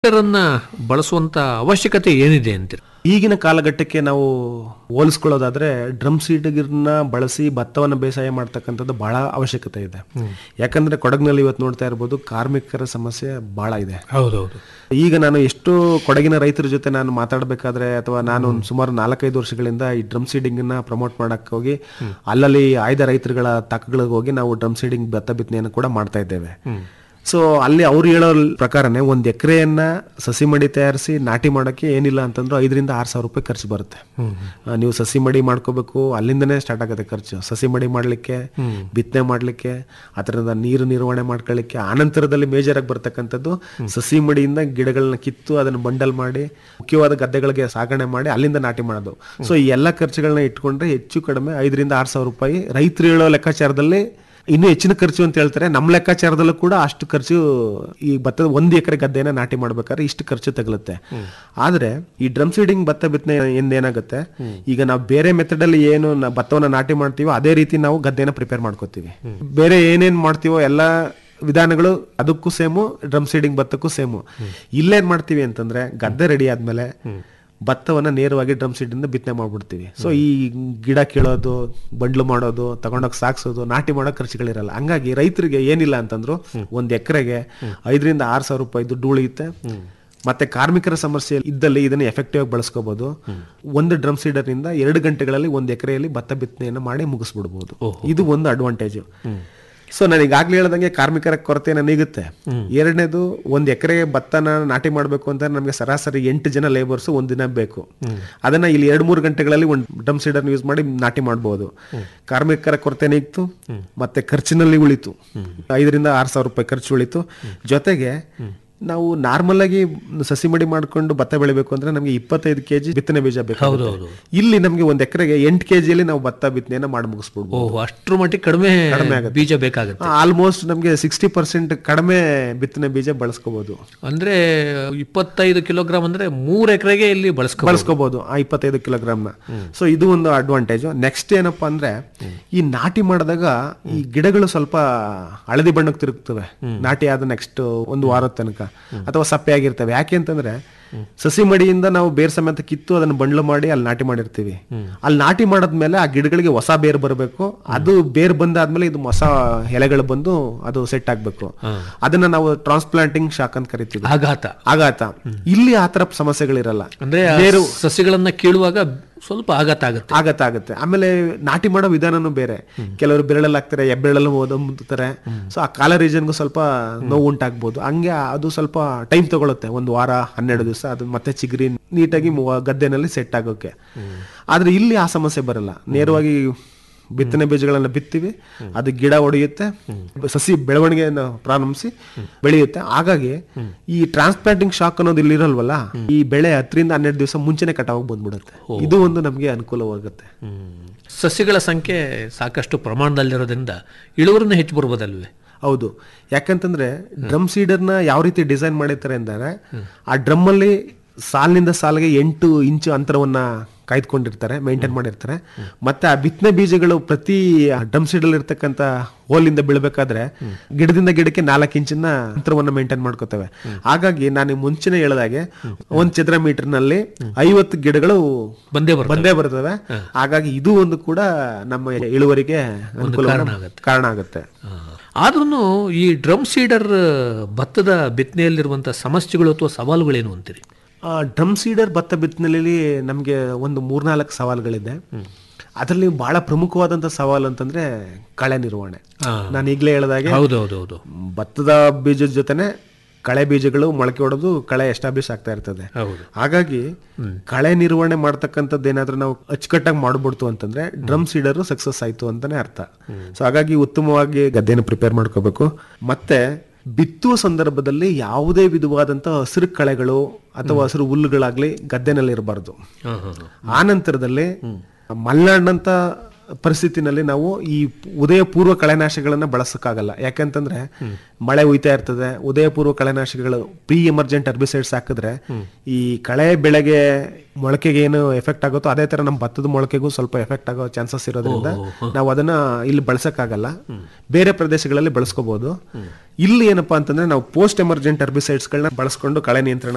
ಅನ್ನ ಬಳಸುವಂತ ಅವಶ್ಯಕತೆ ಏನಿದೆ ಅಂತೀರಿ ಈಗಿನ ಕಾಲಘಟ್ಟಕ್ಕೆ ನಾವು ಹೋಲಿಸ್ಕೊಳ್ಳೋದಾದ್ರೆ ಡ್ರಮ್ ಸೀಡ್ಗಿರ್ನ ಬಳಸಿ ಭತ್ತವನ್ನು ಬೇಸಾಯ ಮಾಡ್ತಕ್ಕಂಥದ್ದು ಬಹಳ ಅವಶ್ಯಕತೆ ಇದೆ ಯಾಕಂದ್ರೆ ಕೊಡಗಿನಲ್ಲಿ ಇವತ್ತು ನೋಡ್ತಾ ಇರ್ಬೋದು ಕಾರ್ಮಿಕರ ಸಮಸ್ಯೆ ಬಹಳ ಇದೆ ಹೌದೌದು ಈಗ ನಾನು ಎಷ್ಟು ಕೊಡಗಿನ ರೈತರ ಜೊತೆ ನಾನು ಮಾತಾಡಬೇಕಾದ್ರೆ ಅಥವಾ ನಾನು ಒಂದ್ ಸುಮಾರು ನಾಲ್ಕೈದು ವರ್ಷಗಳಿಂದ ಈ ಡ್ರಮ್ ಸೀಡಿಂಗ್ ನ ಪ್ರಮೋಟ್ ಮಾಡಕ್ ಹೋಗಿ ಅಲ್ಲಲ್ಲಿ ಆಯ್ದ ರೈತರುಗಳ ತಕ್ಕಗಳಿಗೆ ಹೋಗಿ ನಾವು ಡ್ರಮ್ ಸೀಡಿಂಗ್ ಭತ್ತ ಬಿತ್ತನೆಯನ್ನು ಕೂಡ ಮಾಡ್ತಾ ಇದ್ದೇವೆ ಸೊ ಅಲ್ಲಿ ಅವ್ರು ಹೇಳೋ ಪ್ರಕಾರನೇ ಒಂದ್ ಎಕರೆಯನ್ನ ಸಸಿ ಮಡಿ ತಯಾರಿಸಿ ನಾಟಿ ಮಾಡೋಕ್ಕೆ ಏನಿಲ್ಲ ಅಂತಂದ್ರು ಐದರಿಂದ ಆರು ಸಾವಿರ ರೂಪಾಯಿ ಖರ್ಚು ಬರುತ್ತೆ ಆ, ನೀವು ಸಸಿ ಮಡಿ ಮಾಡ್ಕೋಬೇಕು ಅಲ್ಲಿಂದನೇ ಸ್ಟಾರ್ಟ್ ಆಗುತ್ತೆ ಖರ್ಚು ಸಸಿ ಮಡಿ ಮಾಡ್ಲಿಕ್ಕೆ ಬಿತ್ತನೆ ಮಾಡ್ಲಿಕ್ಕೆ ಅದರಿಂದ ನೀರು ನಿರ್ವಹಣೆ ಮಾಡ್ಕೊಳ್ಳಿಕ್ಕೆ ಆನಂತರದಲ್ಲಿ ಮೇಜರ್ ಆಗಿ ಬರ್ತಕ್ಕಂಥದ್ದು ಸಸಿ ಮಡಿಯಿಂದ ಗಿಡಗಳನ್ನ ಕಿತ್ತು ಅದನ್ನ ಬಂಡಲ್ ಮಾಡಿ ಮುಖ್ಯವಾದ ಗದ್ದೆಗಳಿಗೆ ಸಾಗಣೆ ಮಾಡಿ ಅಲ್ಲಿಂದ ನಾಟಿ ಮಾಡೋದು ಸೊ ಈ ಎಲ್ಲ ಖರ್ಚುಗಳನ್ನ ಇಟ್ಕೊಂಡ್ರೆ ಹೆಚ್ಚು ಕಡಿಮೆ ಐದರಿಂದ ಆರು ಸಾವಿರ ರೂಪಾಯಿ ರೈತರು ಹೇಳೋ ಲೆಕ್ಕಾಚಾರದಲ್ಲಿ ಇನ್ನೂ ಹೆಚ್ಚಿನ ಖರ್ಚು ಅಂತ ಹೇಳ್ತಾರೆ ನಮ್ಮ ಲೆಕ್ಕಾಚಾರದಲ್ಲೂ ಕೂಡ ಅಷ್ಟು ಖರ್ಚು ಈ ಭತ್ತದ ಒಂದು ಎಕರೆ ಗದ್ದೆನ ನಾಟಿ ಮಾಡ್ಬೇಕಾದ್ರೆ ಇಷ್ಟು ಖರ್ಚು ತಗಲುತ್ತೆ ಆದ್ರೆ ಈ ಡ್ರಮ್ ಸೀಡಿಂಗ್ ಭತ್ತ ಬಿತ್ತನೆ ಇಂದ ಏನಾಗುತ್ತೆ ಈಗ ನಾವು ಬೇರೆ ಮೆಥಡ್ ಅಲ್ಲಿ ಏನು ನ- ಭತ್ತವನ್ನ ನಾಟಿ ಮಾಡ್ತೀವೋ ಅದೇ ರೀತಿ ನಾವು ಗದ್ದೆನ ಪ್ರಿಪೇರ್ ಮಾಡ್ಕೋತೀವಿ ಬೇರೆ ಏನೇನ್ ಮಾಡ್ತೀವೋ ಎಲ್ಲ ವಿಧಾನಗಳು ಅದಕ್ಕೂ ಸೇಮು ಡ್ರಮ್ ಸೀಡಿಂಗ್ ಭತ್ತಕ್ಕೂ ಸೇಮು ಇಲ್ಲೇನ್ ಮಾಡ್ತೀವಿ ಅಂತಂದ್ರೆ ಗದ್ದೆ ರೆಡಿ ಆದ್ಮೇಲೆ ಭತ್ತವನ್ನ ನೇರವಾಗಿ ಡ್ರಮ್ ಸೀಡಿಂದ ಬಿತ್ತನೆ ಮಾಡ್ಬಿಡ್ತೀವಿ ಸೊ ಈ ಗಿಡ ಕೀಳೋದು ಬಂಡ್ಲು ಮಾಡೋದು ತಗೊಂಡೋಗಿ ಸಾಕ್ಸೋದು ನಾಟಿ ಮಾಡೋ ಖರ್ಚುಗಳಿರಲ್ಲ ಹಂಗಾಗಿ ರೈತರಿಗೆ ಏನಿಲ್ಲ ಅಂತಂದ್ರು ಒಂದ್ ಎಕರೆಗೆ ಐದರಿಂದ ಆರು ಸಾವಿರ ರೂಪಾಯಿ ದುಡ್ಡು ಉಳಿಯುತ್ತೆ ಮತ್ತೆ ಕಾರ್ಮಿಕರ ಸಮಸ್ಯೆ ಇದ್ದಲ್ಲಿ ಇದನ್ನ ಎಫೆಕ್ಟಿವ್ ಆಗಿ ಬಳಸ್ಕೋಬಹುದು ಒಂದು ಡ್ರಮ್ ಸೀಡರ್ ನಿಂದ ಎರಡು ಗಂಟೆಗಳಲ್ಲಿ ಒಂದು ಎಕರೆಯಲ್ಲಿ ಭತ್ತ ಬಿತ್ತನೆಯನ್ನು ಮಾಡಿ ಮುಗಿಸ್ಬಿಡ್ಬೋದು ಇದು ಒಂದು ಅಡ್ವಾಂಟೇಜ್ ಸೊ ನಾನು ಈಗಾಗ್ಲೇ ಹೇಳ್ದಂಗೆ ಕಾರ್ಮಿಕರ ಕೊರತೆನ ನೀಗುತ್ತೆ ಎರಡನೇದು ಒಂದ್ ಎಕರೆ ಭತ್ತನ ನಾಟಿ ಮಾಡ್ಬೇಕು ಅಂತ ನಮಗೆ ಸರಾಸರಿ ಎಂಟು ಜನ ಲೇಬರ್ಸ್ ಒಂದಿನ ಬೇಕು ಅದನ್ನ ಇಲ್ಲಿ ಎರಡ್ ಮೂರು ಗಂಟೆಗಳಲ್ಲಿ ಒಂದು ಡ್ರಮ್ ಸೀಡರ್ ಯೂಸ್ ಮಾಡಿ ನಾಟಿ ಮಾಡಬಹುದು ಕಾರ್ಮಿಕರ ಕೊರತೆ ನೀಗ್ತು ಮತ್ತೆ ಖರ್ಚಿನಲ್ಲಿ ಉಳಿತು ಐದರಿಂದ ಆರು ಸಾವಿರ ರೂಪಾಯಿ ಖರ್ಚು ಉಳಿತು ಜೊತೆಗೆ ನಾವು ನಾರ್ಮಲ್ ಆಗಿ ಸಸಿ ಮಡಿ ಮಾಡ್ಕೊಂಡು ಭತ್ತ ಬೆಳಿಬೇಕು ಅಂದ್ರೆ ನಮಗೆ ಇಪ್ಪತ್ತೈದು ಕೆಜಿ ಬಿತ್ತನೆ ಬೀಜ ಬೇಕು ಇಲ್ಲಿ ನಮಗೆ ಒಂದ್ ಎಕರೆಗೆ ಎಂಟು ಕೆಜಿಯಲ್ಲಿ ನಾವು ಭತ್ತ ಬಿತ್ತನೆಯನ್ನ ಮಾಡಿ ಮುಗಿಸ್ಬಿಡ್ಬೋದು ಓಹ್ ಅಷ್ಟ್ರ ಮಟ್ಟಿಗೆ ಕಡಿಮೆ ಬೀಜ ಬೇಕಾಗುತ್ತೆ ಆಲ್ಮೋಸ್ಟ್ ನಮಗೆ ಸಿಕ್ಸ್ಟಿ ಪರ್ಸೆಂಟ್ ಕಡಿಮೆ ಬಿತ್ತನೆ ಬೀಜ ಬಳಸ್ಕೋಬಹುದು ಅಂದ್ರೆ ಇಪ್ಪತ್ತೈದು ಕಿಲೋಗ್ರಾಮ್ ಅಂದ್ರೆ ಮೂರ್ ಎಕರೆಗೆ ಇಲ್ಲಿ ಬಳಸ್ಕೊ ಬಳಸ್ಕೋಬಹುದು ಆ ಇಪ್ಪತ್ತೈದು ಕಿಲೋಗ್ರಾಮ್ನ ಸೊ ಇದು ಒಂದು ಅಡ್ವಾಂಟೇಜ್ ನೆಕ್ಸ್ಟ್ ಏನಪ್ಪಾ ಅಂದ್ರೆ ಈ ನಾಟಿ ಮಾಡಿದಾಗ ಈ ಗಿಡಗಳು ಸ್ವಲ್ಪ ಹಳದಿ ಬಣ್ಣಕ್ಕೆ ತಿರುಗ್ತವೆ ನಾಟಿ ಆದ ನೆಕ್ಸ್ಟ್ ಒಂದು ವಾರದ ತನಕ ಅಥವಾ ಸಪ್ಪೆ ಆಗಿರ್ತವೆ ಯಾಕೆ ಅಂತಂದ್ರೆ ಸಸಿ ಮಡಿಯಿಂದ ನಾವು ಬೇರ್ ಸಮೇತ ಕಿತ್ತು ಅದನ್ನ ಬಂಡ್ಲು ಮಾಡಿ ಅಲ್ಲಿ ನಾಟಿ ಮಾಡಿರ್ತೀವಿ ಅಲ್ಲಿ ನಾಟಿ ಮಾಡಾದ್ಮೇಲೆ ಆ ಗಿಡಗಳಿಗೆ ಹೊಸ ಬೇರ್ ಬರಬೇಕು ಅದು ಬೇರ್ ಬಂದಾದ್ಮೇಲೆ ಇದು ಹೊಸ ಎಲೆಗಳು ಬಂದು ಅದು ಸೆಟ್ ಆಗ್ಬೇಕು ಅದನ್ನ ನಾವು ಟ್ರಾನ್ಸ್ಪ್ಲಾಂಟಿಂಗ್ ಶಾಕ್ ಅಂತ ಕರಿತೀವಿ ಆಘಾತ ಆಘಾತ ಇಲ್ಲಿ ಆತರ ಸಮಸ್ಯೆಗಳಿರಲ್ಲ ಅಂದ್ರೆ ಆ ಸಸಿಗಳನ್ನ ಕೀಳುವಾಗ ಸ್ವಲ್ಪ ಆಘಾತ ಆಗುತ್ತೆ ಆಗತ್ತ ಆಗುತ್ತೆ ಆಮೇಲೆ ನಾಟಿ ಮಾಡೋ ವಿಧಾನನೂ ಬೇರೆ ಕೆಲವರು ಬೆರಳಲ್ಲಿ ಹಾಕ್ತಾರೆ ಎಬ್ಬೆರಳಲ್ಲಿ ಓದಂತಾರೆ ಸೊ ಆ ಕಾಲ ರೀಜನ್ಗೂ ಸ್ವಲ್ಪ ನೋವು ಉಂಟಾಗ್ಬೋದು ಹಂಗೆ ಅದು ಸ್ವಲ್ಪ ಟೈಮ್ ತಗೊಳುತ್ತೆ ಒಂದು ವಾರ ಹನ್ನೆರಡು ದಿವಸ ಅದು ಮತ್ತೆ ಚಿಗುರಿ ನೀಟಾಗಿ ಮು- ಗದ್ದೆನಲ್ಲಿ ಸೆಟ್ ಆಗೋಕೆ ಆದ್ರೆ ಇಲ್ಲಿ ಆ ಸಮಸ್ಯೆ ಬರಲ್ಲ ನೇರವಾಗಿ ಬಿತ್ತನೆ ಬೀಜಗಳನ್ನ ಬಿತ್ತೀವಿ ಅದು ಗಿಡ ಹೊಡೆಯುತ್ತೆ ಸಸಿ ಬೆಳವಣಿಗೆಯನ್ನು ಪ್ರಾರಂಭಿಸಿ ಬೆಳೆಯುತ್ತೆ ಹಾಗಾಗಿ ಈ ಟ್ರಾನ್ಸ್ಪ್ಲಾಂಟಿಂಗ್ ಶಾಕ್ ಅನ್ನೋದು ಇಲ್ಲಿ ಇರಲ್ವಲ್ಲ ಈ ಬೆಳೆ ಹತ್ತರಿಂದ ಹನ್ನೆರಡು ದಿವಸ ಮುಂಚೆನೆ ಕಟಾವಾಗಿ ಬಂದ್ಬಿಡುತ್ತೆ ಇದು ಒಂದು ನಮಗೆ ಅನುಕೂಲವಾಗುತ್ತೆ ಸಸಿಗಳ ಸಂಖ್ಯೆ ಸಾಕಷ್ಟು ಪ್ರಮಾಣದಲ್ಲಿರೋದ್ರಿಂದ ಇಳುವರಿನೂ ಹೆಚ್ಚು ಬರ್ಬೋದಲ್ವೇ ಹೌದು ಯಾಕಂತಂದ್ರೆ ಡ್ರಮ್ ಸೀಡರ್ನ ಯಾವ ರೀತಿ ಡಿಸೈನ್ ಮಾಡಿರ್ತಾರೆ ಅಂದರೆ ಆ ಡ್ರಮ್ ಅಲ್ಲಿ ಸಾಲಿನಿಂದ ಸಾಲಿಗೆ ಎಂಟು ಇಂಚು ಅಂತರವನ್ನ ಕಾಯ್ದುಕೊಂಡಿರ್ತಾರೆ ಮೇಂಟೈನ್ ಮಾಡಿರ್ತಾರೆ ಮತ್ತೆ ಆ ಬಿತ್ತನೆ ಬೀಜಗಳು ಪ್ರತಿ ಡ್ರಮ್ ಸೀಡಲ್ಲಿ ಇರ್ತಕ್ಕಂಥ ಹೋಲಿಂದ ಬೀಳ್ಬೇಕಾದ್ರೆ ಗಿಡದಿಂದ ಗಿಡಕ್ಕೆ ನಾಲ್ಕು ಇಂಚಿನ ಅಂತರವನ್ನ ಮೇಂಟೈನ್ ಮಾಡ್ಕೋತವೆ ಹಾಗಾಗಿ ನಾನು ಮುಂಚೆನೆ ಹೇಳ್ದಾಗೆ ಒಂದ್ ಚದರ ಮೀಟರ್ ನಲ್ಲಿ ಐವತ್ತು ಗಿಡಗಳು ಬಂದೇ ಬರ್ತವೆ ಬಂದೇ ಬರ್ತವೆ ಹಾಗಾಗಿ ಇದು ಒಂದು ಕೂಡ ನಮ್ಮ ಇಳುವರಿಗೆ ಅನುಕೂಲ ಕಾರಣ ಆಗುತ್ತೆ ಆದ್ರೂ ಈ ಡ್ರಮ್ ಸೀಡರ್ ಭತ್ತದ ಬಿತ್ತನೆಯಲ್ಲಿರುವಂಥ ಸಮಸ್ಯೆಗಳು ಅಥವಾ ಸವಾಲುಗಳೇನು ಅಂತೀರಿ ಆ, ಡ್ರಮ್ ಸೀಡರ್ ಭತ್ತ ಬಿತ್ತನೆಯಲ್ಲಿ ನಮಗೆ ಒಂದು ಮೂರ್ನಾಲ್ಕು ಸವಾಲುಗಳಿದೆ ಅದರಲ್ಲಿ ಬಹಳ ಪ್ರಮುಖವಾದಂಥ ಸವಾಲು ಅಂತಂದ್ರೆ ಕಳೆ ನಿರ್ವಹಣೆ ನಾನು ಈಗಲೇ ಹೇಳ್ದಾಗೆ ಹೌದೌದೌದು ಭತ್ತದ ಬೀಜದ ಜೊತೆನೆ ಕಳೆ ಬೀಜಗಳು ಮೊಳಕೆ ಹೊಡೆದು ಕಳೆ ಎಸ್ಟಾಬ್ಲಿಷ್ ಆಗ್ತಾ ಇರ್ತದೆ ಹೌದು ಹಾಗಾಗಿ ಕಳೆ ನಿರ್ವಹಣೆ ಮಾಡ್ತಕ್ಕಂಥದ್ದು ಏನಾದ್ರೂ ನಾವು ಅಚ್ಚುಕಟ್ಟಾಗಿ ಮಾಡ್ಬಿಡ್ತು ಅಂತಂದ್ರೆ ಡ್ರಮ್ ಸೀಡರ್ ಸಕ್ಸಸ್ ಆಯ್ತು ಅಂತಾನೆ ಅರ್ಥ ಸೊ ಹಾಗಾಗಿ ಉತ್ತಮವಾಗಿ ಗದ್ದೆನ ಪ್ರಿಪೇರ್ ಮಾಡ್ಕೋಬೇಕು ಮತ್ತೆ ಬಿತ್ತುವ ಸಂದರ್ಭದಲ್ಲಿ ಯಾವುದೇ ವಿಧವಾದಂತ ಹಸಿರು ಕಳೆಗಳು ಅಥವಾ ಹಸಿರು ಹುಲ್ಲುಗಳಾಗ್ಲಿ ಗದ್ದೆನಲ್ಲಿ ಇರಬಾರ್ದು ಹಾಂ ಹಾಂ ಆ ನಂತರದಲ್ಲಿ ಮಲೆನಾಡಿನಂತ ಪರಿಸ್ಥಿತಿನಲ್ಲಿ ನಾವು ಈ ಉದಯ ಪೂರ್ವ ಕಳೆನಾಶಕಗಳನ್ನ ಬಳಸಕ್ಕಾಗಲ್ಲ ಯಾಕಂತಂದ್ರೆ ಮಳೆ ಹುಯ್ತಾ ಇರ್ತದೆ ಉದಯ ಪೂರ್ವ ಕಳೆನಾಶಕಗಳು ಪ್ರೀ ಎಮರ್ಜೆಂಟ್ ಅರ್ಬಿಸೈಡ್ಸ್ ಹಾಕಿದ್ರೆ ಈ ಕಳೆ ಬೆಳೆಗೆ ಮೊಳಕೆಗೆ ಏನು ಎಫೆಕ್ಟ್ ಆಗುತ್ತೋ ಅದೇ ತರ ನಮ್ಮ ಭತ್ತದ ಮೊಳಕೆಗೂ ಸ್ವಲ್ಪ ಎಫೆಕ್ಟ್ ಆಗೋ ಚಾನ್ಸಸ್ ಇರೋದ್ರಿಂದ ನಾವು ಅದನ್ನ ಇಲ್ಲಿ ಬಳಸಕ್ಕಾಗಲ್ಲ ಬೇರೆ ಪ್ರದೇಶಗಳಲ್ಲಿ ಬಳಸ್ಕೋಬಹುದು ಇಲ್ಲಿ ಏನಪ್ಪಾ ಅಂತಂದ್ರೆ ನಾವು ಪೋಸ್ಟ್ ಎಮರ್ಜೆಂಟ್ ಅರ್ಬಿಸೈಡ್ಸ್ಗಳನ್ನ ಬಳಸ್ಕೊಂಡು ಕಳೆ ನಿಯಂತ್ರಣ